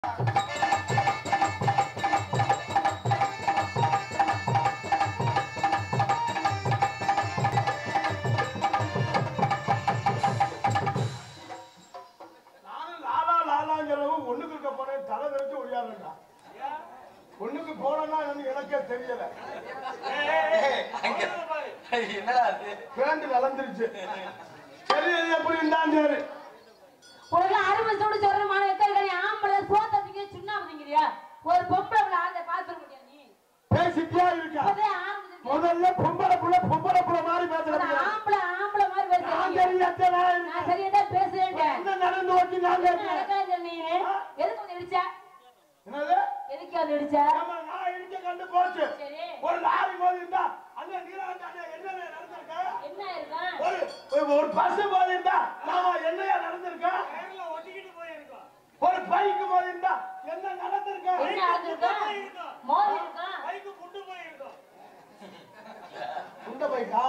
நானும் லாலா லாலாங்கிறவங்க ஒண்ணுக்கு இருக்க போனேன் தலை தெரிஞ்சு ஒழியாருடா ஒண்ணுக்கு போனேன்னா என்னன்னு எனக்கே தெரியல என்னடா அது பேண்ட் கலந்துருச்சு சரி அது எப்படி இருந்தாலும் சரி உனக்கு அருமை சூடு சொல்ற மாதிரி எத்தனை ஆம்பளை சோத்த திங்க சுண்ணாம்பு திங்கிறியா ஒரு பொம்பளை பிள்ளை ஆந்த பாத்துக்க முடியாது நீ பேசிட்டியா இருக்கா இப்பதே ஆரம்பிச்சிருக்க. முதல்ல பொம்பளை புள்ள பொம்பளை புள்ள மாதிரி ஒரு பேசுறேன் ஆம்பளை ஆம்பளை மாதிரி நான் பேசுறீங்க தெரியாத நான் நான் சரியா தான் பேசுறேன் என்ன நடந்து ஓட்டி நான் என்ன கேட்கிறேன் நடக்காது நீ எதுக்கு வந்து இடிச்ச என்னது எதுக்கு வந்து இடிச்ச ஆமா நான் இடிச்ச கண்டு போச்சு சரி ஒரு லாரி போது இருந்தா அந்த நீராண்ட என்ன நடந்திருக்க என்ன இருக்கும் ஒரு ஒரு- ஒரு பஸ் போது இருந்தா நாம என்னையா நடந்திருக்க ஒரு பைக்கு போது இருந்தா என்ன நடந்திருக்க என்ன நடந்திருக்கும் மோதி இருக்கும் குண்ட பைக்கா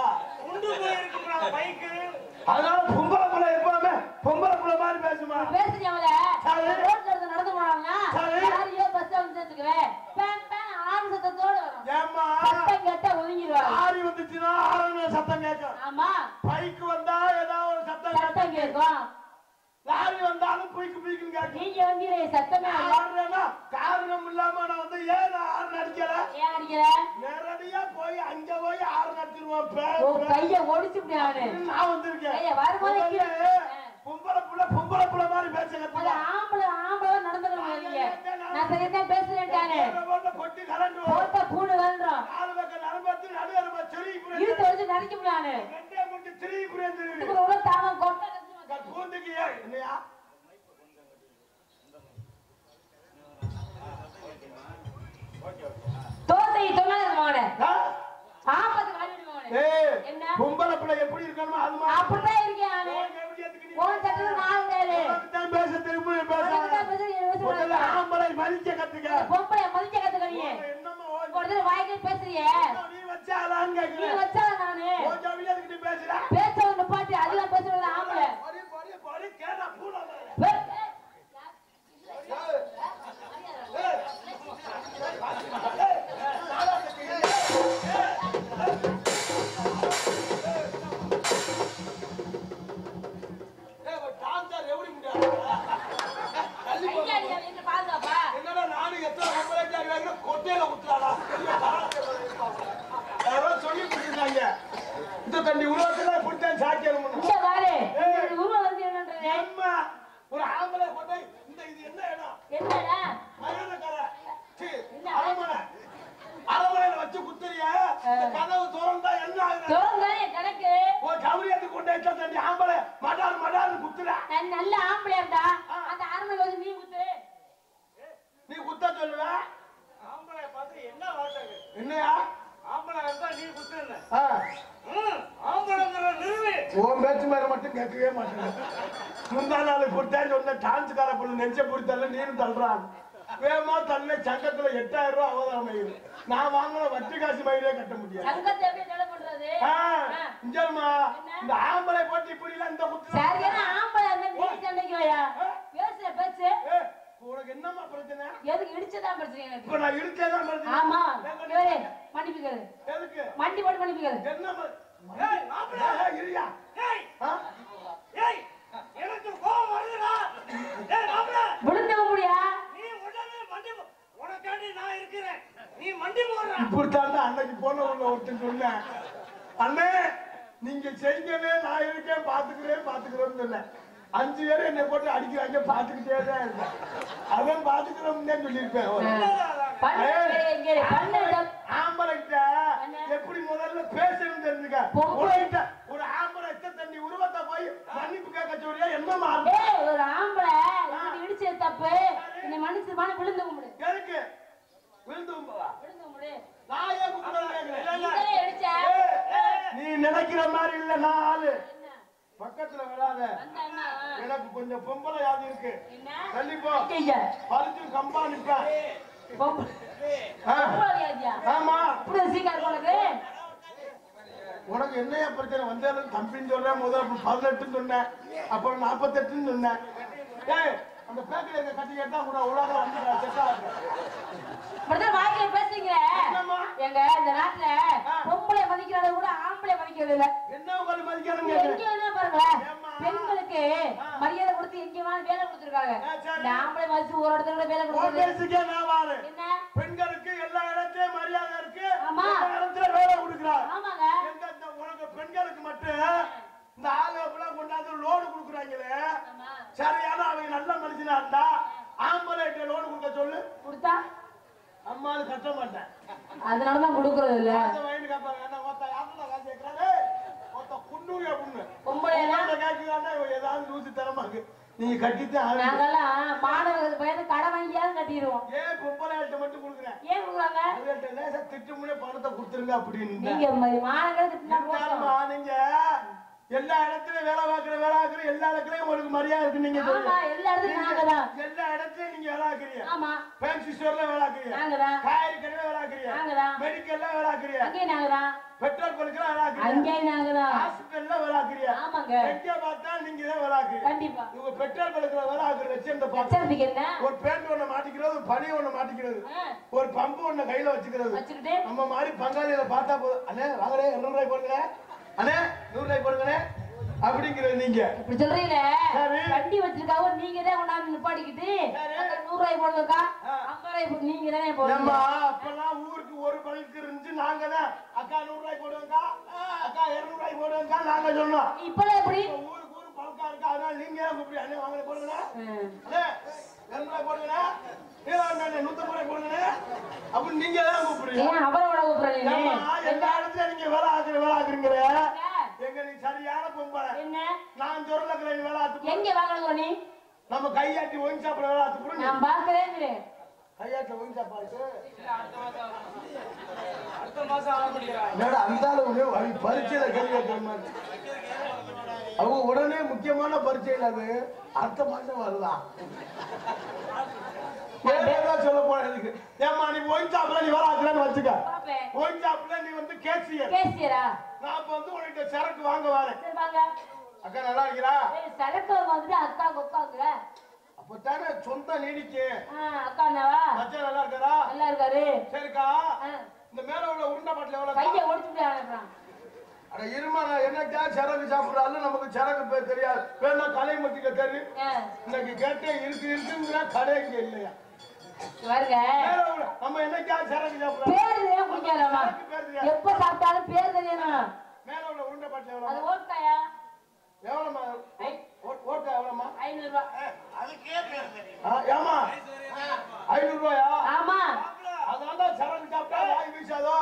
அதனால பொம்பளை புள்ள எப்பவுமே பொம்பளை புள்ள மாதிரி பேசுமா பேசுறீங்க அவள சரி. ரோட்ல இருந்து நடந்து போனாங்கன்னா சரி. யாரையோ பஸ் வந்து வச்சுக்குவேன் பேன் பேன் ஆறு சத்தத்தோட வரும் ஏம்மா சத்தம் கேட்டா ஒதுங்கிடுவாங்க லாரி வந்துச்சுன்னா ஆரம்ப சத்தம் கேட்கும் ஆமா பைக் வந்தா ஏதாவது ஒரு சத்தம் சத்தம் கேட்கும் கேட்கும் லாரி வந்தாலும் புய்க்கு புய்க்குன்னு கேட்கும் நீங்க வந்து சத்தமே இல்ல. ஆடுறேன்னா காரணம் இல்லாம நான் வந்து ஏன் நான் ஆறு அடிக்கல ஏன் அடிக்கிற நேரடியா போய் அங்க போய் ஆறு நடிச்சிருவோம் உன் கைய ஒடிச்சு விடாது நான் வந்திருக்கேன் ஐயா, வரும்போது கீழே. முதல்ல பொம்பளை புள்ள பொம்பளை புள்ள மாதிரி பேச அது கத்துக்க ஆம்பளை ஆம்பளை நடந்துக்க முடியாதீங்க நான் சரியா பேசுறேன்டானே போட்ட பொட்டி கலண்டு போட்ட பூடு கலண்டுறோம் நாலு பக்கம் நரம்பத்து நடுவரமா செடி இழுத்து வச்சு நடிக்க முடியாது ரெண்டே முட்டு திரி புரியுது இதுக்கு உள்ள தாவம் கொட்டை பூந்துக்கு ஏன் என்னையா தோசை தொண்ணாது மகனே ஆ? ஆம்பத்து வாங்கிட்டு மகனே ஏய், என்ன? பொம்பளை பிள்ளை எப்படி இருக்கணுமோ அது மாதிரி அப்படித்தான் இருக்கேன் நானு உன் கவிதையத்துக்கு நீ உன் சட்டத்துல நான் கேளு உனக்குத்தான் பேச திரும்ப உனக்குதான் பேச பேச நீ பேச முதல்ல கூடாது. ஆம்பளை மதிக்க கத்துக்க பொம்பளை மதிக்க கத்துக்கிறீங்க என்னம்மா உன் ஒரு தடவை வாய்க்கு பேசுறியே நீ வச்சாலான்னு நீ கேக்குறேன் வச்சா நானு உன் கவிதையத்துக்கு நீ பேசுற பேச ஒண்ணு பாட்டு அதிகம் பேசுறது ஆம்பளை படி படி படி கேட்டா பூல பே- டான்சர் எப்படி முடியாது தள்ளி போ. ஐயா, ஐயா, என்ன பாதுகாப்பா என்னடா நானும் எத்தனை பொம்பளை ஜாதி வாங்கினா கொட்டையில குத்துறாடா யாரோ சொல்லி கொடுத்துருந்தாங்க இந்த தண்ணி உருவத்துல இப்படித்தான் சாக்கியணும் இங்க பாரு இந்த உருவம் வந்து என்னன்றது ஏம்மா ஒரு ஆம்பளை கொட்டை இந்த இது என்ன இடம் என்னடா மயிலக்கரை சீ, என்ன? அரண்மனை அரண்மனையில வச்சு குத்துறிய கதவு திறந்தா என்ன ஆகுது திறந்தானே கணக்கு ஒரு கவரியத்து கொண்டு வச்சா தண்ணி ஆம்பளை மடால் மடால் குத்துற நான் நல்ல ஆம்பளையாண்டா அந்த அரண்மனை வந்து நீ குத்து நீ குத்த சொல்லுவ ஆம்பளை பார்த்து என்ன வார்த்தைங்க என்னையா ஆம்பளை இருந்தா நீ குத்துன ஆ, ஆம்பளைங்கிற நிறுவி உன் பேச்சு மேல மட்டும் கேட்கவே மாட்டேன் முந்தா நாள் கொடுத்தேன் சொன்ன டான்ஸ்கார பொண்ணு நெஞ்ச பிடித்தல நீரும் தள்ளுறான் வேகமா தள்ள சங்கத்துல எட்டாயிரம் ரூபாய் அவதாரம் மயிறு நான் வாங்கின வட்டி காசு மயிரே கட்ட முடியாது சங்கத்தை எப்படி நிலை பண்றது ஆ, ஆ. இங்கேம்மா, இந்த ஆம்பளை போட்டு இப்படி எல்லாம் இந்த குத்து சரியான ஆம்பளை இருந்தா நீ சண்டைக்கு வாயா பேசுற பேச்சு ஏ, உனக்கு என்னம்மா பிரச்சனை எதுக்கு இடிச்சதான் பிரச்சனை எனக்கு இப்ப நான் இருக்கேதான் பிரச்சனை ஆமா இவரே மன்னிப்புக்கிறது எதுக்கு மண்டி போட்டு மன்னிப்புக்கிறது என்ன ம- ஏய், மாப்பிள்ளை. ஏய், இருயா ஏய் ஆ? ஏய் எனக்கு கோபம் வருதுடா ஏய் மாப்பிள்ளை விழுந்து முடியா நீ உடனே மண்டி போ- உனக்காண்டி நான் இருக்கிறேன் நீ மண்டி போடுற இப்படித்தான் அன்னைக்கு போன உள்ள ஒருத்தன் சொன்னேன் அண்ணே நீங்க செய்யவே நான் இருக்கேன் பாத்துக்கிறேன் பாத்துக்கிறேன்னு சொன்னேன் அஞ்சு பேர் என்னை போட்டு அடிக்கிறாங்க பாத்துக்கிட்டே தான் இருக்கேன் அவன் பாத்துக்கிறோம்னு சொல்லியிருப்பேன் பண்ண இங்க பண்ண ஆம்பளை கிட்ட எப்படி முதல்ல பேசணும் தெரிஞ்சுக்க பொம்பளை- உன்கிட்ட ஒரு ஆம்பளை இத்த தண்ணி உருவத்தை போய் மன்னிப்பு கேட்க சொல்லியா என்னமா ஏய் ஒரு ஆம்பளை இப்படி இடிச்சது தப்பு என்னை மன்னிச்சு மன விழுந்து கும்பிடு எதுக்கு விழுந்து கும்பலா? விழுந்து கும்பிடு நான் ஏன் கும்பிடணும் கேக்குறேன்? நீதானே இடிச்ச ஏய், நீ நினைக்கிற மாதிரி இல்ல நான் ஆளு என்ன பக்கத்துல விடாத வந்த அண்ணா எனக்கு கொஞ்சம் பொம்பளை யாதி இருக்கு என்ன தள்ளி போ ஐயா பறிச்சு கம்பா நிப்பேன் பொம்பளை ஆ, பொம்பளை ஐயா ஆமா இப்படி சீக்கிரம் உனக்கு உனக்கு என்னையா பிரச்சனை வந்தாலும் தம்பின்னு சொல்றேன் முதல்ல பதினெட்டுன்னு சொன்னேன் அப்புறம் நாற்பத்தெட்டுன்னு சொன்னேன் ஏய் அந்த பேக்கரி எங்க கட்டி கேட்டா கூட உலகம் வந்து செட் ஆகுது பிரதர் வாய்க்கல பேசுறீங்க என்னம்மா? எங்க இந்த நாட்டுல பொம்பளை மதிக்கிறத கூட ஆம்பளை மதிக்கிறது இல்ல என்ன உங்களுக்கு மதிக்காதுங்க எங்க வேணா பாருங்களேன் ஏம்மா? பெண்களுக்கு மரியாதை கொடுத்து எங்க வேணா வேலை கொடுத்துருக்காங்க ஆ, சரி. இந்த ஆம்பளை மதிச்சு ஒரு இடத்துல கூட வேலை உன் கொடுக்குறது பேசுக்கே நான் வாரு என்ன பெண்களுக்கு எல்லா இடத்தையும் மரியாதை இருக்கு ஆமா. எல்லா இடத்துல வேலை கொடுக்குறாங்க ஆமாங்க எங்க இந்த உனக்கு பெண்களுக்கு மட்டும் இந்த ஆளுகெல்லாம் கொண்டாந்து லோடு கொடுக்குறாங்களே ஆமா சரியான அவங்க நல்ல மனுஷனா இருந்தா ஆம்பளைட்ட லோடு கொடுக்க சொல்லு கொடுத்தா அம்மானு கட்ட மாட்டேன் அதனாலதான் கொடுக்கறது இல்ல காசை வாங்கிட்டு கேட்பாங்க என்ன ஒருத்த யாருல காசு கேட்கறாரு ஒருத்த குன்னூரியா புண்ணு பொம்பளைனா கேட்கிறான்னா ஏதாவது லூசி தரமாக்கு நீங்க கட்டித்தான் ஆகணும். நாங்கெல்லாம் மாணவர்கள் பயந்து கடை வாங்கியாவது கட்டிடுவோம் ஏன் பொம்பளையாள்கிட்ட மட்டும் கொடுக்குறேன் ஏன் கொடுக்குறாங்க அதுகிட்ட லேசா திட்டுமுன்னே பணத்தை கொடுத்துருங்க அப்படின்னு நீங்க மாணவர்களுக்கு பின்னாடி இருந்தாலும்மா, நீங்க எல்லா இடத்துலயும் வேலை பார்க்கிற வேலை பார்க்கிற எல்லா இடத்துலயும் உங்களுக்கு மரியாதை இருக்கு நீங்க ஆமா சொல்லுங்க. எல்லா இடத்துலயும் நாங்கதான் எல்லா இடத்துலயும் நீங்க வேலை பார்க்கறீங்க ஆமா ஃபேன்சி ஸ்டோர்ல வேலை பார்க்கறீங்க நாங்கதான் காய்கறி கடையில வேலை பார்க்கறீங்க நாங்கதான் மெடிக்கல்ல வேலை பார்க்கறீங்க அங்கேயும் நாங்கதான் பெட்ரோல் பல்க்ல வேலை பார்க்கறீங்க அங்கேயும் நாங்கதான் ஹாஸ்பிட்டல்ல வேலை பார்க்கறீங்க ஆமாங்க எங்க பார்த்தா நீங்க தான் வேலை பார்க்கறீங்க கண்டிப்பா இவங்க பெட்ரோல் பல்க்ல வேலை பார்க்கற வச்சு இந்த பாத்து வச்சதுக்கு என்ன ஒரு பேண்ட் ஒண்ணு மாட்டிக்கிறது ஒரு பனி ஒண்ணு மாட்டிக்கிறது ஆ, ஒரு பம்பு ஒண்ணு கையில வச்சுக்கிறது வச்சுக்கிட்டு நம்ம மாதிரி பங்காளியில பார்த்தா போதும் அண்ணே வாங்கடே இருநூறு ரூபாய் போடுங்க அண்ணே நூறு ரூபாய் போடுங்கண்ணே அப்படிங்கிறது நீங்க இப்படி சொல்றீங்களே சரி. வண்டி வச்சிருக்காவோ நீங்க தான் கொண்டாந்து நிப்பாட்டிக்கிட்டு சரி. அக்கா நூறு ரூபாய் போடுங்கக்கா ஆ. ஐம்பது ரூபாய் போட்டு நீங்க தானே போடுங்க நம்ம அப்பெல்லாம் ஊருக்கு ஒரு பல்க்கு இருந்துச்சு நாங்க தான் அக்கா நூறு ரூபாய் போடுங்கக்கா அக்கா இருநூறு ரூபாய் போடுங்கக்கா நாங்க சொன்னோம் இப்பெல்லாம் எப்படி இப்ப ஊருக்கு ஊரு பல்கா இருக்கா அதனால நீங்க ஏன் கூப்பிடு அண்ணே வாங்க போடுங்கண்ணே ம். அண்ணே இருநூறு ரூபாய் போடுங்கண்ணே ஏன் அண்ணே நூத்தம்பது ரூபாய் போடுங்கண்ணே அப்படின்னு நீங்க தான் கூப்பிடுறீங்க ஏன் அவரோட கூப்பிடுறீங்க ஏம்மா, எல்லா இடத்துல நீங்க வேலை ஆக்குற வேலை ஆக்குறீங்க எங்க நீ சரியான பொம்பளை என்ன நான் சொல்ல நீ வேலை ஆத்து எங்க வாங்கணும் நீ நம்ம கையாட்டி ஒயின் சாப்பிட வேலை ஆத்து போடு நான் பாக்குறேன் கையாட்ட ஒயின் சாப்பாடு அடுத்த மாசம் ஆக முடியாது என்னடா அந்த அளவு அவங்க பரீட்சையில கேள்வி கேட்கிற மாதிரி அவங்க உடனே முக்கியமான பரீட்சையில் அது அடுத்த மாசம் வருதா ஏதாவது சொல்ல போன இதுக்கு ஏமா நீ ஒயின் சாப்பிட நீ வேலை ஆக்குறேன்னு வச்சுக்க பாப்பேன் ஒயின் சாப்பிட நீ வந்து கேசியர் கேசியரா நான் இப்ப வந்து உனக்கு சரக்கு வாங்க வரேன் சரி வாங்க அக்கா நல்லா இருக்கிறா ஏய், சரக்கு வந்துட்டு அக்கா கொக்காங்குற அப்பதானே சொந்த நீடிக்கு அக்கா என்னவா மச்சான் நல்லா இருக்காரா நல்லா இருக்காரு சரிக்கா ஆ, இந்த மேல உள்ள உருண்டை பாட்டில் எவ்வளவு கைய ஒடிச்சுட்டு அனுப்புறான் அட இருமா நான் என்னக்கா சரக்கு சாப்பிடுறாலும் நமக்கு சரக்கு பேர் தெரியாது வேணா கலை மத்திக்க தெரியும் இன்னைக்கு கேட்டேன் இருக்கு இருக்குங்கிற கடை இங்க இல்லையா வருங்க மேல உள்ள நம்ம என்னக்கா சரக்கு சாப்பிடுறோம் பேர் தெரியாம குடிக்காதம்மா சரக்கு பேர் தெரியாது எப்ப சாப்பிட்டாலும் பேர் தெரியணும் மேல உள்ள உருண்டை பாட்டில் அது எவ்வளவு ஓட்டாயா எவ்வளவுமா ஓட்டா எவ்வளவுமா ஐநூறு ரூபாய் ஆ, ஏமா ஐநூறு ரூபாயா ஆமா அதனால சரக்கு சாப்பிட்டா வாய் வீசாதோ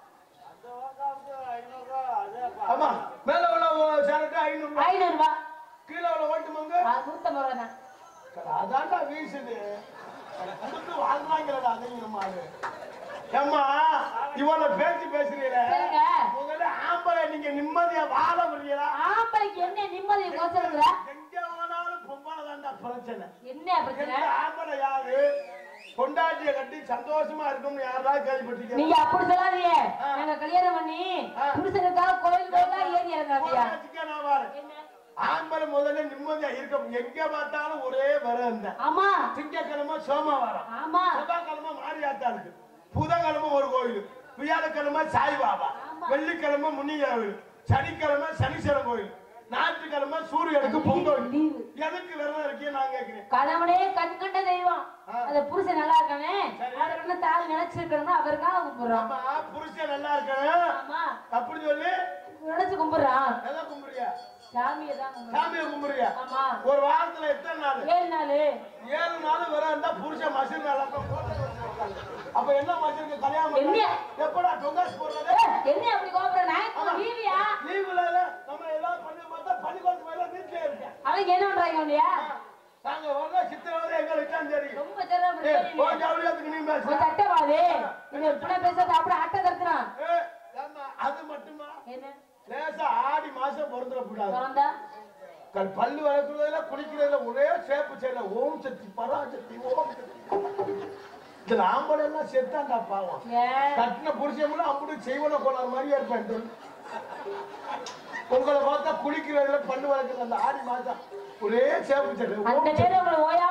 ஆமா மேல உள்ள ஒ- சரக்கு ஐநூறு ரூபாய் ஐநூறு ரூபாய் கீழே உள்ள ஓட்டு மங்கு நூத்தம்பது ரூபாய் தான் அதான்டா வீசுது கொடுத்து வாழ்றாங்களா அதையும் நம்ம ஆளு ஏம்மா இவள பேசி பேசுறீங்களே சரிங்க முதல்ல ஆம்பளை நீங்க நிம்மதியா வாழ முடியல ஆம்பளைக்கு என்ன நிம்மதியை கோசருக்குற எங்க போனாலும் பொம்பளை தான்டா பிரச்சனை என்ன பிரச்சனை எந்த ஆம்பளை யாரு கொண்டாட்டிய கட்டி சந்தோஷமா இருக்கும்னு யாராவது கேள்விப்பட்டிருக்கீங்க நீங்க அப்படி சொல்லாதீங்க நாங்க கல்யாணம் பண்ணி ஆ. புருஷனுக்காக கோயில் கோயிலா ஏறி இறங்காதியா நான் வரேன் என்ன ஆம்பளை முதல்ல நிம்மதியா இருக்க எங்க பார்த்தாலும் ஒரே வர இருந்தேன் ஆமா திங்கக்கிழமை சோமவாரம் ஆமா செவ்வாய்க்கிழமை மாரியாத்தா இருக்கு புதன்கிழமை ஒரு கோயில் வியாழக்கிழமை சாய்பாபா வெள்ளிக்கிழமை முனியாவில் சனிக்கிழமை சனீஸ்வரன் கோயில் ஞாயிற்றுக்கிழமை சூரியனுக்கு பொங்கல் லீவு எதுக்கு விரதம் இருக்கீங்க நான் கேட்கிறேன் கணவனே கண் கண்ட தெய்வம் ஆ. அந்த புருஷன் நல்லா இருக்கானே சரி. அவருக்கு தாய் நினைச்சிருக்கணும்னா அவருக்காக கும்பிடுறான் ஆமா புருஷன் நல்லா இருக்கணும் ஆமா அப்படி சொல்லி நினைச்சு கும்பிடுறான் எதை கும்பிடுறியா சாமியை தான் கும்பிடுறான் சாமியை கும்பிடுறியா ஆமா ஒரு வாரத்துல எத்தனை நாள் ஏழு நாள் ஏழு நாள் வர இருந்தா புருஷன் மசின் நல்லா அப்ப என்ன மசினுக்கு கல்யாணம் என்ன? பண்ணா? எப்படா டொங்காஸ் போடுறது என்ன அப்படி கோபுற நான் லீவியா லீவுல நம்ம எல்லாம் பண்ணி பார்த்தா பள்ளிக்கூடத்து மேல வீட்டுல இருக்கேன் அவங்க என்ன பண்றாங்க இல்லையா நாங்க வர சித்திரவதை எங்களுக்கு தான் தெரியும் ரொம்ப சிரமம் ஏய், பண்ணி உன் ஜவுளியத்துக்கு நீ பேச கொஞ்சம் அட்டைவாது இது இப்படி பேசாத அப்படி அட்டை தருத்துறான் ஏய், ஏம்மா, அது மட்டுமா என்ன லேசா ஆடி மாசம் பிறந்துடக்கூடாது பிறந்தா கல் பல்லு வளர்க்குறதுல குளிக்கிறதுல ஒரே சேப்பு செய்யல ஓம் சக்தி பராசக்தி ஓம் சக்தி இதுல ஆம்பளை எல்லாம் செத்தாண்டா பாவம் ஏன் கட்டின புருஷன் அம்புட்டு செய்வன கோளாறு மாதிரியா இருப்பேன் தோல். உங்களை பார்த்தா குளிக்கிறதுல பல்லு வளர்க்குறது அந்த ஆடி மாசம் ஒரே சேப்பு அந்த செய்யல நேரம் உங்களை ஓயாம விட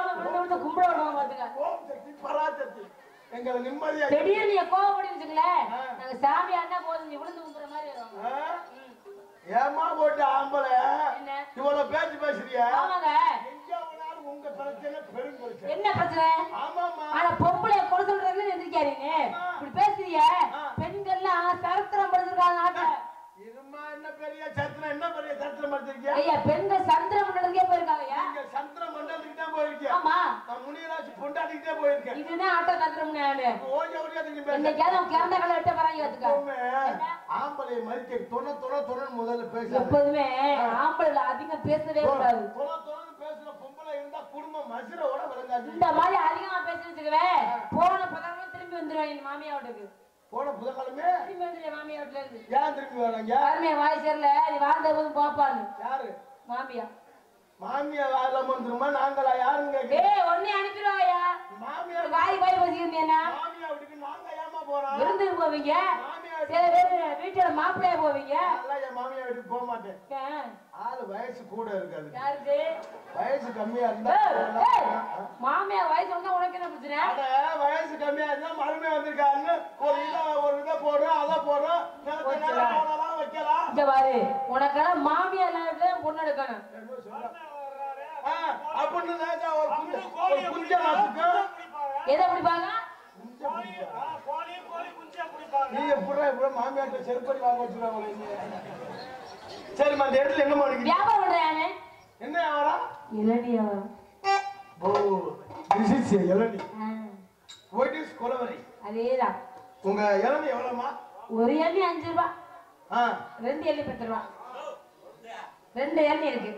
வந்து கும்பிட விடுவோம் பாத்துக்க ஓம் சக்தி பராசக்தி எங்களை நிம்மதியா திடீர்னு நீ கோவப்படி வச்சுக்கலேன் ஆ. நாங்க சாமி அண்ணா போதும் நீ விழுந்து கும்புற மாதிரி வருவாங்க ஆ? ஏம்மா போட்டு ஆம்பளை என்ன? இவ்வளவு பேச்சு பேசுறிய ஆமாங்க எங்க போனாலும் உங்க பிரச்சனை பெரும் பிரச்சனை என்ன பிரச்சனை ஆமாமா ஆனா பொம்பளை கொலை சொல்றதுல எந்திரிக்காதீங்க இப்படி பேசுறீங்க பெண்கள்லாம் சரித்திரம் படிச்சிருக்காங்க நாட்டுல இருமா என்ன பெரிய சத்திரம் என்ன பெரிய சத்திரம் படிச்சிருக்கியா ஐயா பெண்கள் சந்திரம் மண்டலத்துக்கே போயிருக்காங்கய்யா நீங்க சந்திர மண்டலத்துக்கு தான் போயிருக்கியா ஆமா நான் முனியராசி பொண்டாட்டிக்கிட்டே போயிருக்கேன் இதுதான் ஆட்ட தந்திரம் நானு ஓஞ்ச ஒரே நீங்க பேச இன்னைக்காவது அவன் கிறந்த கலை வெட்ட வராங்க பாத்துக்க எப்பவுமே ஆம்பளை மதிக்க தொண தொண தொணன்னு முதல்ல பேசாத எப்போதுமே ஆம்பளை அதிகம் பேசவே கூடாது தொண தொணன்னு பேசுற பொம்பளை இருந்தா குடும்பம் மசுரோட விளங்காது இந்த மாதிரி அதிகமா பேசி வச்சுக்கவே போன பதவியும் திரும்பி வந்துருவாங்க என் மாமியா வீட்டுக்கு போன புதன்கிழமை திரும்பி வந்துருவேன் மாமியா வீட்டுல இருந்து ஏன் திரும்பி வராங்க யாருமே வாய் சரியில்ல நீ வாழ்ந்த போதும் பாப்பான்னு யாரு மாமியா மாமியா வேலை வந்துருமா நாங்களா யாருங்க கேக்குறீங்க? ஏய் ஒன்னே அனுப்பிடுவாயா மாமியா வாய் வாய் பேசிக்கிறீங்கன்னா மாமியா வீட்டுக்கு நாங்க ஏமா போறோம் விருந்துக்கு போவீங்க மாமியா சில பேர் வீட்டோட மாப்பிள்ளையா போவீங்க நான்லாம் என் மாமியா வீட்டுக்கு போக மாட்டேன் ஏன்? ஆளு வயசு கூட இருக்காது யாருக்கு வயசு கம்மியா இருந்தா ஏய், ஏய், போகலாம். மாமியா வயசு வந்தா உனக்கு என்ன பிரச்சனை அட, வயசு கம்மியா இருந்தா மருமை வந்திருக்காருன்னு ஒரு இதை ஒரு இதை போடும் அதை போடும் நிலத்தை நேரம் போடலாம் வைக்கலாம் இங்க பாரு உனக்கெல்லாம் மாமியா இல்லாத பொண்ணு எடுக்கணும் என்ன சொல்ல? ஆ, அப்படின்னு நினைச்சா ஒரு குஞ்ச ஒரு குஞ்ச மாசுக்கும் எதை பிடிப்பாங்க கோழி ஆ, கோழி கோழி குஞ்சா பிடிப்பாங்க நீ எப்படா எப்படா மாமியார்ட்ட செருப்படி வாங்க வச்சுருவாங்க சரிம்மா அந்த இடத்துல என்ன பண்ணிக்கிறீங்க வியாபாரம் பண்றானே என்ன வியாபாரம் இளநீ வியாபாரம் ஓ this is a இளநீ ஆ, what is கொலவரை அதேதான் உங்க இளநீ எவ்வளவுமா ஒரு எண்ணி அஞ்சு ரூபா ஆ ரெண்டு எண்ணி பத்து ரூபா ரெண்டு எண்ணி இருக்கு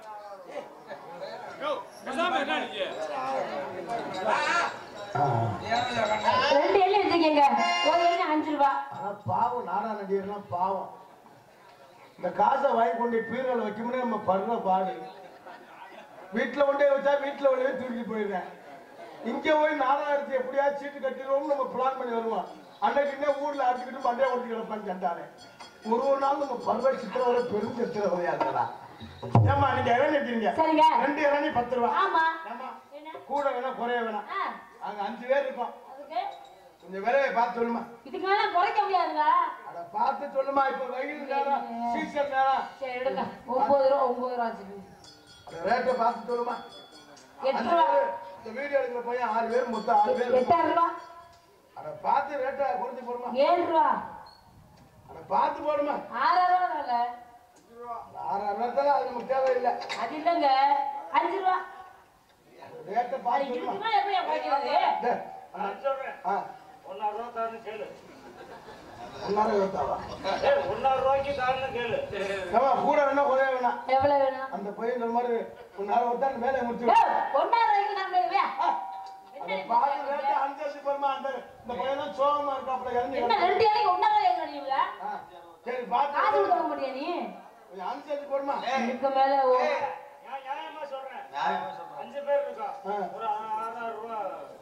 ரெண்டு எண்ணி வச்சுக்கீங்க ஒரு எண்ணி அஞ்சு ரூபா ஆனா பாவம் நாடா நடிகர்லாம் பாவம் இந்த காசை வாங்கி கொண்டு பீரல வைக்கும்போது நம்ம படுற பாடு வீட்டுல கொண்டே வச்சா வீட்டுல கொண்டே தூக்கி போயிடுறேன் இங்க போய் நாடகத்தை எப்படியாவது சீட்டு கட்டிடுவோம்னு நம்ம பிளான் பண்ணி வருவோம் அன்னைக்கு என்ன ஊர்ல அடிச்சுக்கிட்டு மண்டையை ஒட்டி கிடப்பான்னு கண்டானே ஒரு ஒரு நாள் நம்ம பருவ சித்திரவரை பெரும் சித்திரவரையா இருக்கா ஏமா நீங்க இளநீ எடுத்தீங்க சரிங்க ரெண்டு இளநீ பத்து ரூபா ஆமா ஏமா என்ன கூட வேணா குறைய வேணாம் ஆ, அங்க அஞ்சு பேர் இருக்கோம் அதுக்கு கொஞ்சம் விலையை பார்த்து சொல்லுமா இதுக்கு மேல குறைக்க முடியாதுங்க அட பார்த்து சொல்லுமா இப்ப வெயில் நேரம் சீசன் நேரம் சரி எடுங்க ஒன்பது ரூபா ஒன்பது ரூபா வச்சுக்கோங்க அந்த ரேட்டை பார்த்து சொல்லுமா எட்டு அஞ்சு ரூபா பேரு, இந்த வீடியோ எடுக்கிற பையன் ஆறு பேர் மொத்தம் ஆறு பேர் இருக்கோம். எட்டாயிரம் ரூபா அட பார்த்து ரேட்டை குறைச்சு போடுமா ஏழு ரூபா அட பார்த்து போடுமா ஆறாயிரம் ரூபா இல்ல ஆறாயிரம் ரூபாய் அது நமக்கு தேவையில்லை அது இல்லைங்க அஞ்சு ரூபா ரேட்டை அது பார்த்து சொல்லுமா இருக்குமா எப்படி குறைக்கிறது டேய், நான் சொல்றேன் ஆ ஒன்னாயிரம் ரூபா தாருன்னு கேளு ஒன்னாயிரம் இருபத்தாவா ஏய், ஒன்னாயிரம் ரூபாய்க்கு தாருன்னு கேளு ஏமா கூட வேணா குறைய வேணாம் எவ்வளவு வேணும் அந்த பையன் இந்த மாதிரி ஒன்னாயிரம் ஒருத்தா அந்த வேலையை முடிச்சு ஏய், ஒன்னாயிரம் ரூபாய்க்கு நான் போய் அந்த பாதி ரேட்டை அனுசரிச்சு போடுமா அந்த இந்த பையன் தான் சோகமா இருக்காப்புல இறங்கி என்ன ரெண்டு இலைக்கு ஒன்னாயிரம் ரூபாய்க்கு நீங்க ஆ, சரி காசு பார்த்து கொடுக்க மாட்டியா நீ கொஞ்சம் அனுசரிச்சு போடுமா இதுக்கு மேல ஓ- நான் நியாயமா சொல்றேன் அஞ்சு பேர் இருக்கோம் ஆ. ஒரு ஆறாயிரம் ரூபா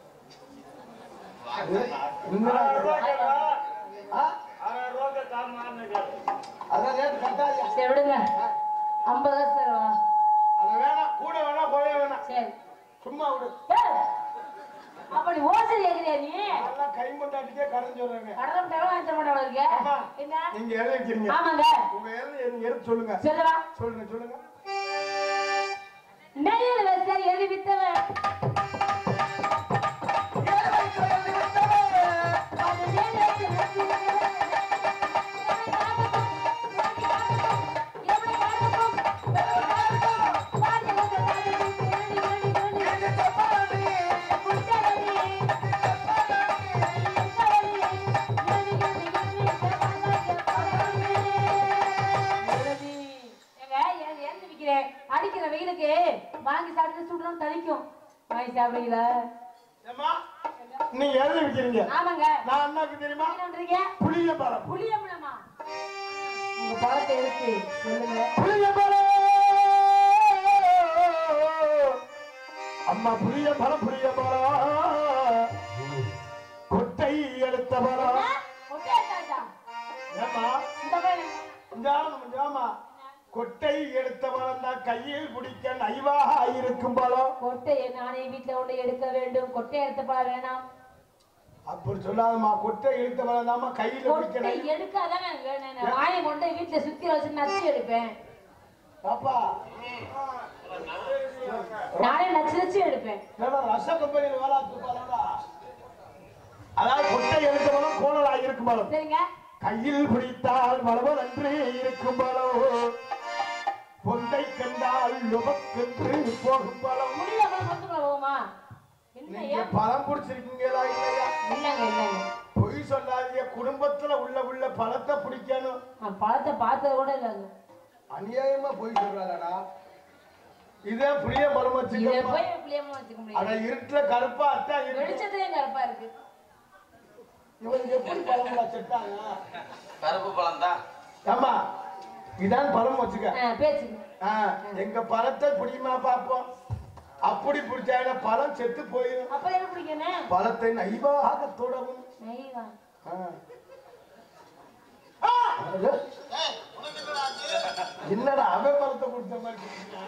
உண்மையா ஆறாயிரம் ரூபா கேளா ஆ ஆறாயிரம் ரூபாய்க்கு தாருமான்னு கேளு அதான் ரேட் கட்டாயா சரி விடுங்க ஐம்பது காசு தருவா அத வேணாம் கூட வேணாம் குறைய வேணாம் சரி சும்மா விடு ஏய், அப்ப நீ ஓசை கேக்குறியா நீ அதெல்லாம் கை மண்டாட்டிக்கே கடன் சொல்றாங்க கடலை மிட்டாய் வாங்கி தர மாட்டா உனக்கு ஆமா. என்ன நீங்க எழுதி வைக்கிறீங்க ஆமாங்க உங்க எழுதி நீங்க எடுத்து சொல்லுங்க சொல்லுவா சொல்லுங்க சொல்லுங்க நெய்யில் வச்ச எழுதி வித்தவன் அது நெய்யில் வச்சு வச்சு எப்படி காரணம்? எப்படி காரணம்? வாங்கி வந்து வாங்கி வந்து எழுதி எழுதி எழுதி. புத்தகமே. அடிக்கிற வெயிலுக்கு வாங்கி சாப்பிட்டு சுடுறோம் தனிக்கும் வாங்கி சாப்பிடுறீங்களா ஏம்மா நீங்க எழுதி வைக்கிறீங்க ஆமாங்க நான் அண்ணாக்கு தெரியுமா என்ன பண்றீங்க புளிய மரம் புளிய பழமா உங்க பழத்தை இருக்கு சொல்லுங்க புளிய மரம் அம்மா புளிய மரம் புளிய மரம் கொட்டை எடுத்த மரம் என்ன? ஒட்டே தாத்தா. ஏம்மா இந்த பழம் ஜாமம் ஜாமா கொட்டை எடுத்த மரம் தான் கையில் பிடிக்க நைவாக இருக்கும் பழம் கொட்டை கொட்டையை நானே வீட்டுல கொண்டு எடுக்க வேண்டும் கொட்டை எடுத்து போட வேணாம் அப்படி சொல்லாதம்மா கொட்டை இழுத்த வேணாமா கையில கொட்டை பிடிக்கணும் எடுக்காதானே எனக்கு வேணும் நான் வாயை கொண்டு வீட்டுல சுத்தி வச்சு நச்சு எடுப்பேன் பாப்பா நானே நச்சு நச்சு எடுப்பேன் ஏன்னா ரச கம்பெனியில் வேலை பார்த்துருப்பாங்களா அதாவது கொட்டை இழுத்த பலம் கோணலாக இருக்கும் பலம் சரிங்க கையில் பிடித்தால் வளவல் அன்று இருக்கும் பலம் பொந்தை கண்டால் லுபக்கென்று போகும் பலம் முடியல அப்புறம் கொண்டு போகுமா நீங்க என்னையா பழம் பிடிச்சிருக்கீங்களா இல்லையா இல்லைங்க இல்லைங்க பொய் சொல்லாதீங்க குடும்பத்துல உள்ள உள்ள பழத்தை பிடிக்கணும் நான் பழத்தை பார்த்தது கூட இல்லைங்க அநியாயமா பொய் சொல்றாடா இதே புளிய மரம் இதை வச்சுக்கோமா போய் பிள்ளையமா வச்சுக்க அட முடியாது இருட்டுல கருப்பா அட்டா இருக்கு வெளிச்சத்துலயும் கருப்பா இருக்கு இவனுக்கு எப்படி பழங்களா செட்டாங்க கருப்பு பழம் தான் ஆமா இதான் பழம் வச்சுக்க ஆ, பேச்சுங்க ஆ, எங்க பழத்தை பிடிமா பாப்போம் அப்படி பிடிச்சாங்க பழம் செத்து போயிடும் அப்ப என்ன பிடிக்கணும் பழத்தை நைவாக தொடவும் நெய்வா ஆ. ஆ! அது? என்னடா அவன் பழத்தை கொடுத்த மாதிரி குடிக்கிறா?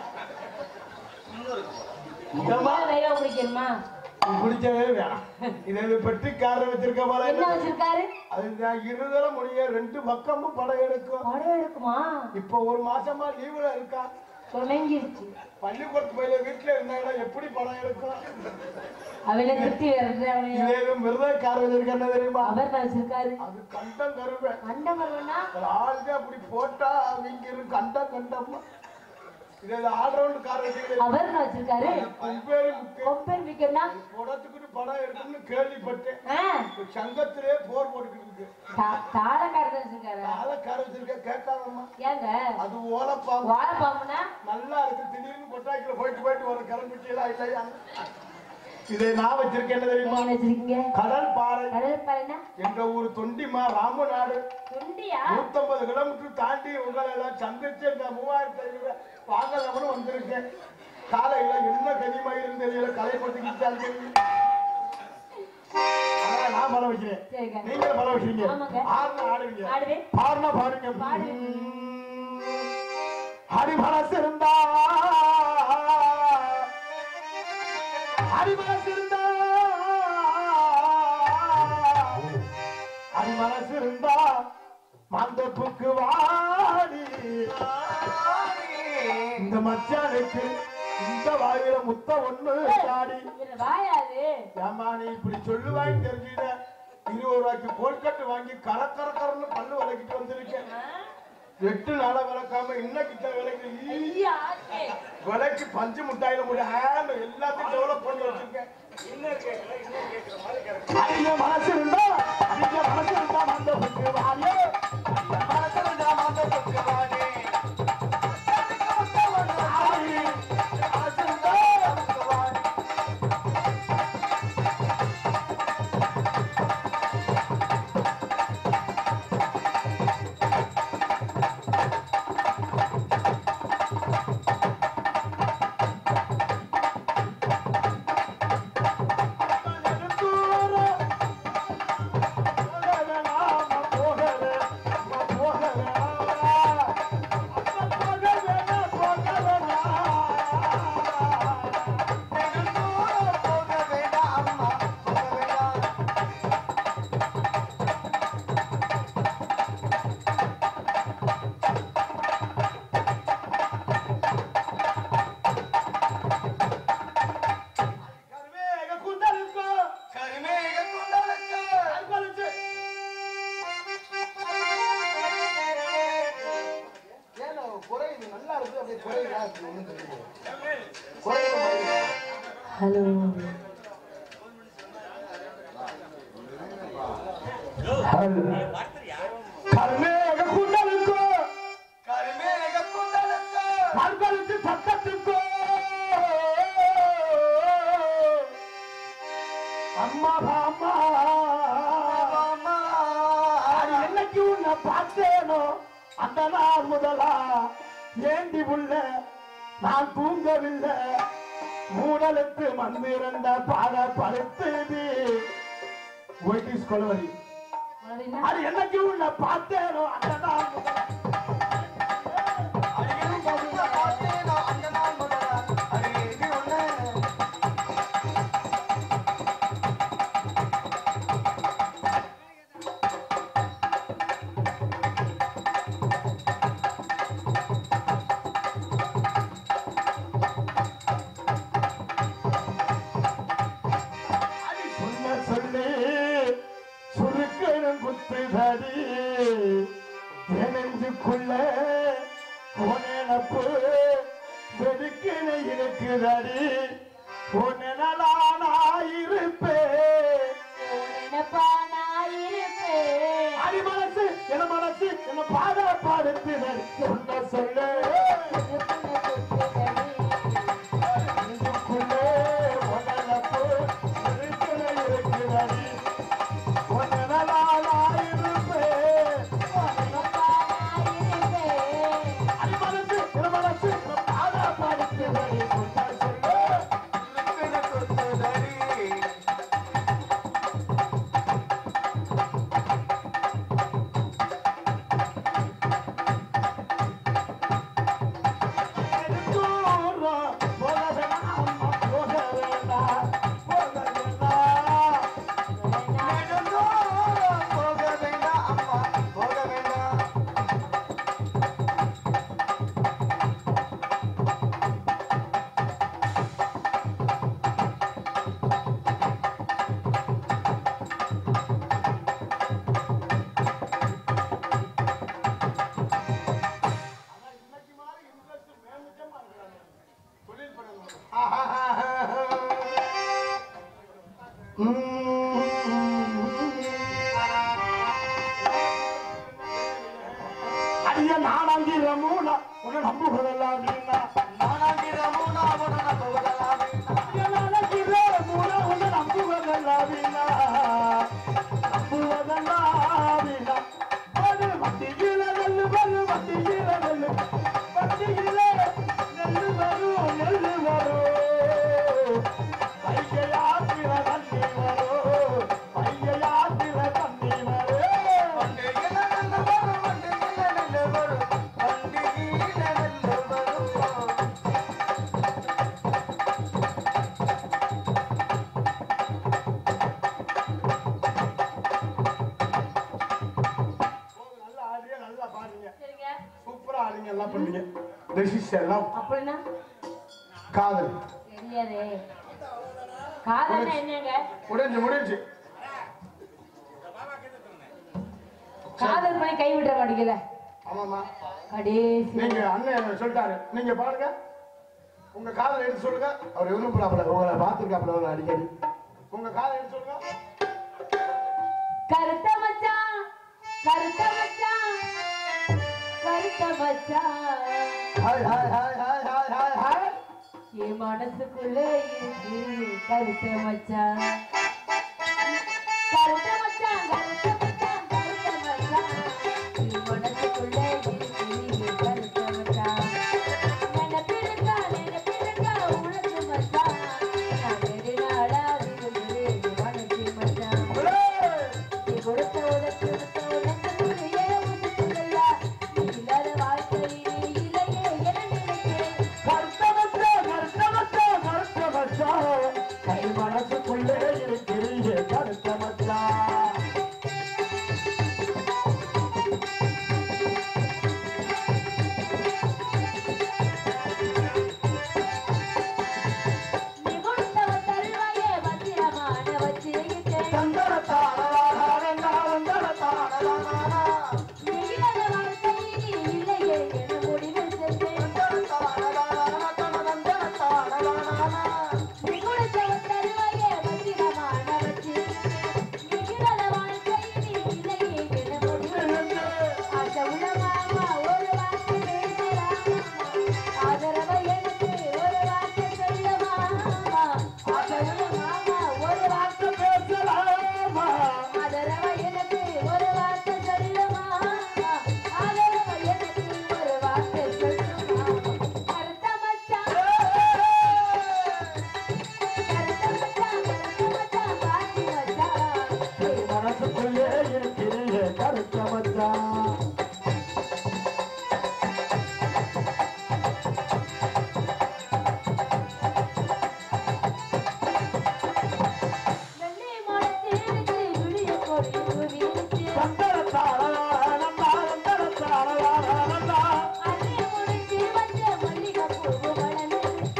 இதம்மா, நெய்வா பிடிக்கணுமா இது பிடிக்கவே வேணாம் இதை பெட்டி கார வச்சிருக்க போல என்ன வச்சிருக்காரு அதுதான் இருதல முடிய ரெண்டு பக்கமும் படம் எடுக்கும் படம் எடுக்குமா இப்போ ஒரு மாசமா லீவுல இருக்கா தொடங்கிருச்சு பள்ளிக்கூடத்து பையில வீட்டுல இருந்தாங்கன்னா எப்படி படம் எடுக்கும் அவளை திருப்தி வருது அவளைய இதே மிருதக்கார வச்சிருக்க என்ன தெரியுமா அவர் தான் வச்சிருக்காரு அது கண்டம் கருவேன் அண்டம் வருவனா ஒரு ஆளுக்கு அப்படி போட்டா அவங்க இருக்கு கண்டம் கண்டம்மா இது ஆல்ரவுண்ட் கார் வச்சிருக்க அவர் தான் வச்சிருக்காரு பேரு முக்கியம் கொப்பன் விக்கெட்னா படத்துக்கு படம் எடுக்கணும்னு கேள்விப்பட்டேன் ஆ இப்ப சங்கத்திலே போர் போட்டுக்கிட்டு இருக்கு தா- தாளக்காரர் தான் வச்சிருக்காரு ஆளக்கார வச்சிருக்க கேட்காதம்மா ஏங்க அது ஓலப்பாம்பு வாழைப்பாம்புனா நல்லா இருக்கு திடீர்னு கொட்டாய்க்குள்ள போயிட்டு போயிட்டு வர கிளம்பிட்டீங்களா இல்லையா இதை நான் வச்சிருக்கேன் என்ன தெரியுமா நீங்க வச்சிருக்கீங்க கடல் பாறை கடல் பாருன்னா எங்க ஊர் தொண்டிமா ராமநாடு தொண்டியா நூத்தம்பது கிலோமீட்டர் தாண்டி உங்களை எல்லாம் சந்திச்சு இந்த மூவாயிரத்தி ஐநூறு வாங்கலாம்னு வந்திருக்கேன் காலையில என்ன கனிமா இருந்தது கலைப்பட்டுக்கிட்டாங்க அதனால நான் பலம் வைக்கிறேன் சரிங்க நீங்க பலம் வைக்கிறீங்க ஆமாங்க. ஆறுனா ஆடுவீங்க ஆடுவேன் பாருனா பாடுங்க பாடு. ஹரிமனசு இருந்தா ஹரிமனசு இருந்தா ஹரிமனசு இருந்தா மந்தப்புக்கு வாடி இந்த மச்சானுக்கு இந்த வாயில முத்த ஒண்ணு தாடி இது வாயாது ஏமா நீ இப்படி சொல்லுவாங்க தெரிஞ்சுக்கிட்ட இருபது ரூபாய்க்கு கோல்கட்டு வாங்கி கர கர கரன்னு பல்லு விளக்கிட்டு வந்திருக்கேன் எட்டு நாளா விளக்காம இன்னைக்கு தான் விளக்கு ஈ, ஐயா ஆச்சே. விலைக்கு பஞ்சு முட்டாயில முடி ஆண்டு எல்லாத்தையும் டெவலப் பண்ணி வச்சிருக்கேன் அதிக மனசு இருந்தா அதிக மனசு இருந்தா மண்டபத்துக்கு வாடி மனசு இருந்தா மண்டபத்துக்கு வாடி வாடி. மனசு இருந்தா மண்டபத்துக்கு வாடி. ஹலோ கர்மேக குண்டலுக்கோ கண்களுக்கு சத்தத்துக்கோ அம்மா பாமா அது என்னைக்கு உன்னை பார்த்தேனோ அந்த நாள் முதலா ஏண்டி உள்ள நான் தூங்கவில்லை மூடலுக்கு மந்திரந்த பாட படுத்துது ஒயிட்டிஸ் கொலவரி அப்படின்னா அது என்னைக்கு உன்னை பார்த்தேனோ அந்த நாள் முதலா படுத்துதல் சொன்ன சொல்லு இதுக்குள்ளே உடலப்பு இருக்கிற இருக்கிறடி ஒன்னலாயிருப்பேன் அடிமனசு திருமணசு ஆதா படுத்துதல் சொன்ன சொல்லு இருக்கிற கொடுத்துதடி அடிய நானாங்கிரமூல உன நம்புவதெல்லாம் நீனா நானாங்கிரமூல உன நம்புவதெல்லாம் அடிய நானாங்கிரமூல உன நம்புவதெல்லாம் வீணா நம்புவதெல்லாம் வீணா ஒரு வண்டியில நெல்லு வரு வண்டியில நெல்லு வண்டியில நெல்லு வரும் நெல்லு வரும் வைகையாத்திர தண்ணி வரும் வைகையாத்திர தண்ணி வரும் வண்டியில நெல்லு வரும் வண்டியில நெல்லு வரும் வண்டியில நெல்லு வரும் நல்லா ஆடுறீங்க நல்லா பாடுறீங்க சரிங்க சூப்பரா ஆடுங்க எல்லாம் பண்ணுங்க ரெசிஸ்ட் எல்லாம் அப்படின்னா காதல் தெரியாதே காதல்னா என்னங்க முடிஞ்சு முடிஞ்சு காதல் பண்ணி கை விட்டுற மாட்டேங்குது ஆமாமா கடைசி நீங்க அண்ணன் சொல்லிட்டாரு நீங்க பாருங்க உங்க காதல் எடுத்து சொல்லுங்க அவர் விரும்புறாப்புல உங்களை பார்த்துருக்காப்புல அவர் அடிக்கடி உங்க காதல் எடுத்து சொல்லுங்க கருத்த மச்சான் கருத்த மச்சான் கருத்த மச்சான் hi hi hi hi hi hi hi என் மனசுக்குள்ள இருக்கு கருத்த மச்சான் கருத்த மச்சான் கருத்த மச்சான் கருத்த மச்சான் என் மனசுக்குள்ள இருக்கு கருத்த மச்சான் நினைப்பிருக்கா நினைப்பிருக்கா உனக்கு மச்சான் நான் நெடுநாளா விரும்புகிறேன் மனசு மச்சான் நீ கொடுத்த உனக்கு கொடுத்த உனக்கு துணையே உனக்குள்ள நீ இல்லாத வாழ்க்கை நீ இல்லையே என நினைக்கிறேன் கர்த்தவச்ச கர்த்தவச்ச கர்த்தவச்ச கை மனசுக்குள்ளே இருக்கிறீங்க கர்த்தவச்சா நீ கொடுத்தவ தருவாயே பத்திரமான வச்சிருக்கேன் நீ இல்லாத வாழ்க்கை நீ இல்லையே என முடிவு செஞ்சேன் நீ கொடுத்தவ தருவாயே பத்திரமான வச்சிருக்கேன் நீ இல்லாத வாழ்க்கை நீ இல்லையே என முடிவு செஞ்சேன் ஆசை உள்ள மாமா ஒரு வார்த்தை பேசலாமா ஆதரவை எனக்கு ஒரு வார்த்தை சொல்லமா ஆசை உள்ள மாமா ஒரு வார்த்தை ஆதரவை எனக்கு ஒரு வார்த்தை சொல்லுமா ஆதரவை எனக்கு ஒரு வார்த்தை சொல்லுமா கருத்த மச்சான் கருத்த மச்சான் கருத்த மச்சான் காட்டி மச்சான் மனசுக்குள்ளே இருக்கிறீங்க கருத்தவச்சா வெள்ளி மரத்திற்கு விழிய கொடி விரித்து அள்ளி முடிச்சு வச்ச மல்லிகை பூவு வளர்ந்து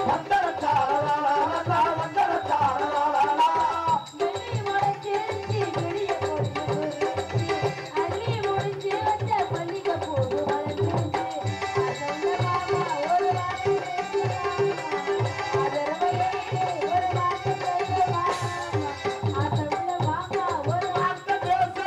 வெள்ளி மரத்திற்கு விழிய கொடி விரித்து அள்ளி முடிச்சு வச்ச மல்லிகை பூவு வளர்ந்து அதோட மாமா ஒரு வார்த்தை பேசலாமா அதரவை எனக்கு ஒரு வார்த்தை சொல்லலாமா அதோட மாமா ஒரு வார்த்தை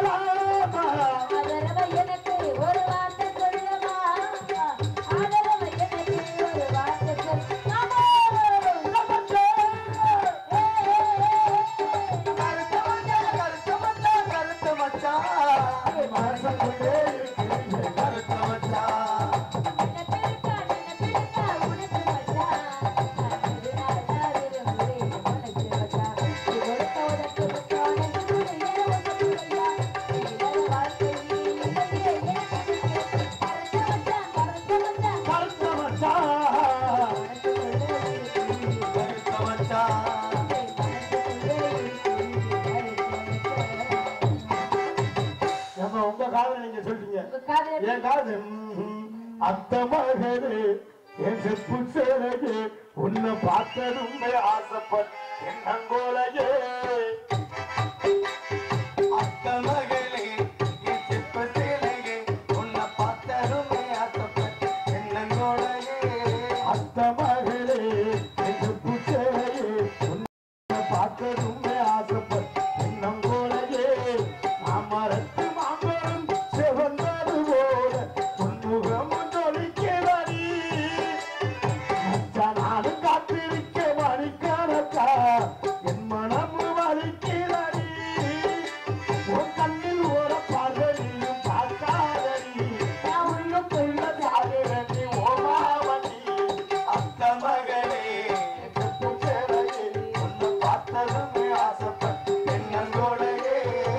என் காது அத்த மகளே என் செப்பு சேலையே உன்னை பார்த்ததுமே ஆசைப்பட் என்னங்கோலையே அத்த மகளே என் செப்ப சேலையே உன்னை பார்த்ததுமே ஆசைப்பட்டு என்னோடையே அத்த மகளே என் செப்பு சேலையே உன்னை பார்த்ததுமே ஆசைப்பட் என்னங்கோலையே மாமரத்து மாமரம் செவந்தது போல உன்முகமும் ஜொலிக்கிறடி நானும் காத்திருக்க மணிக்கணக்கா என் மனம் வலிக்கிறடி உன் கண்ணில் ஒரு பகலியும் பார்க்காதடி நான் உள்ளுக்குள்ள சாகிறடி ஓமாவடி அத்த மகளே என் செப்பு சேலையே உன்னை பார்த்ததுமே ஆசைப்பட்டு என்னோடையே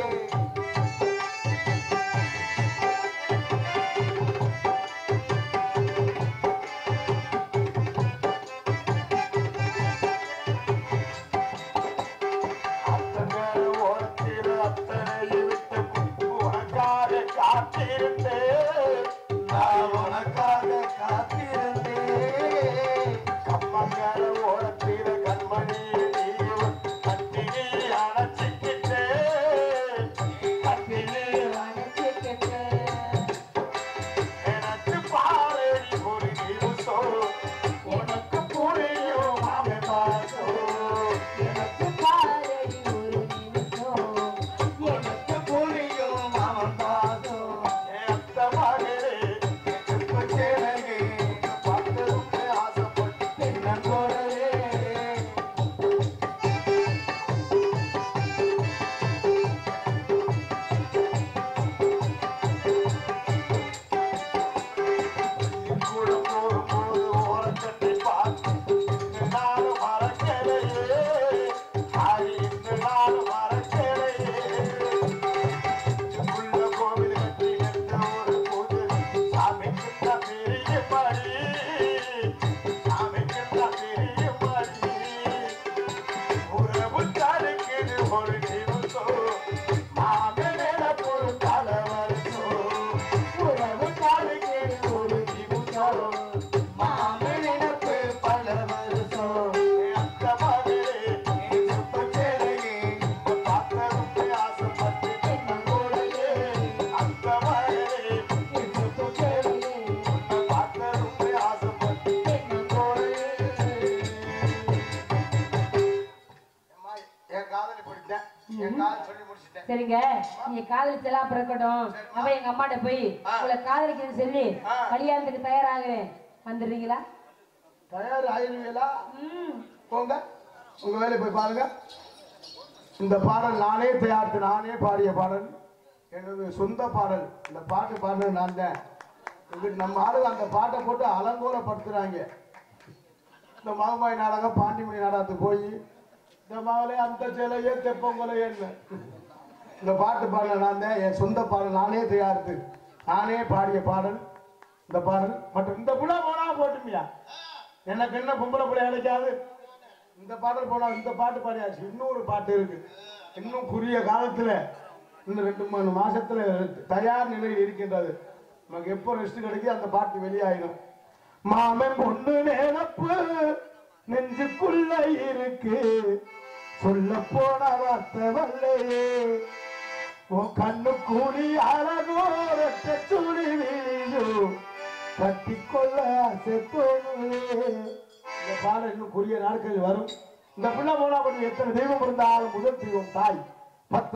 அத்தனை ஓரத்தில் அத்தனை விட்டு உனக்காக காத்திருந்தேன் நான் உனக்காக காத்திருந்தேன் கம்மங்கர ஓரத்தில் கண்மணி நீயும் கட்டினி அணைச்சிக்கிட்டே கட்டினி எனக்கு பாரடி ஒரு நிமிஷம் உனக்கு புரியும் மாமே பாசோ எனக்கு உனக்கு புரியும் அவன் பாசம் ஏத்த மகளே செப்பு சேலையே பார்த்ததுமே ஆசைப்பட்டு என்னோடையே கூட போகும்போது ஓரக்கட்டை பார்த்து இந்த நாள் மறக்கலையே ஆடி இந்த நாள் மறக்கலையே உள்ள கோவில் கட்டி கட்ட ஒரு போது சாமிக்கு தான் பெரிய படி சாமிக்கு தான் பெரிய படி உறவு தடுக்குது ஒரு நிமிஷம் மாமேல ஒரு தலைவருஷம் உறவு தடுக்குது ஒரு நிமிஷம் மாமனினப்பு பல வருஷம் அந்த மகளே என் செப்பு சேலையே பார்த்ததுமே ஆசைப்பட்டு என்னோடையே அந்த மகளே செப்பு சேலையே உன்னை பார்த்ததுமே ஆசைப்பட்டு என்னோடையே அம்மா, என் காதலி பிடிச்சேன் என் காதல் சொல்லி முடிச்சிட்டேன் சரிங்க நீங்க காதலிச்செல்லாம் அப்புறம் இருக்கட்டும் அப்ப எங்க அம்மாட்ட போய் உங்களை காதலிக்கிறது சொல்லி கல்யாணத்துக்கு தயாராகிறேன் வந்துடுறீங்களா தயார் ஆயிருவீங்களா ம் போங்க உங்க வேலையை போய் பாருங்க இந்த பாடல் நானே தயாரித்து நானே பாடிய பாடல் எனது சொந்த பாடல் இந்த பாட்டு பாடுறது நான் தான் இது நம்ம ஆளுங்க அந்த பாட்டை போட்டு அலங்கோலப்படுத்துறாங்க இந்த மகமாய் நாடகம் பாண்டிமணி நாடகத்துக்கு போய் இந்த மகளே அந்த சிலையே தெப்பங்கொலையன்னு இந்த பாட்டு பாடல நான் தான் என் சொந்த பாடல் நானே தயாரித்து நானே பாடிய பாடல் இந்த பாடல் மற்றும் இந்த புள்ள போனா போட்டுமியா எனக்கு என்ன பொம்பளை பிள்ளை கிடைக்காது இந்த பாடல் போனா இந்த பாட்டு பாடியாச்சு இன்னொரு பாட்டு இருக்கு இன்னும் குறுகிய காலத்துல இன்னும் ரெண்டு மூணு மாசத்துல தயார் நிலையில் இருக்கின்றது நமக்கு எப்போ ரெஸ்ட் கிடைக்கும் அந்த பாட்டு வெளியாயிடும் மாமன் பொண்ணு நினப்பு நெஞ்சுக்குள்ள இருக்கு சொல்ல போன வார்த்தை வல்லையே உன் கண்ணு கூலி அழகோ ரெட்ட சுழி விழியோ கட்டிக்கொள்ள ஆசை தோணுவே இந்த பாடல் இன்னும் குறுகிய நாட்களில் வரும் இந்த பிள்ளை போனா கொஞ்சம் எத்தனை தெய்வம் இருந்தாலும் முதல் தெய்வம் தாய் பத்து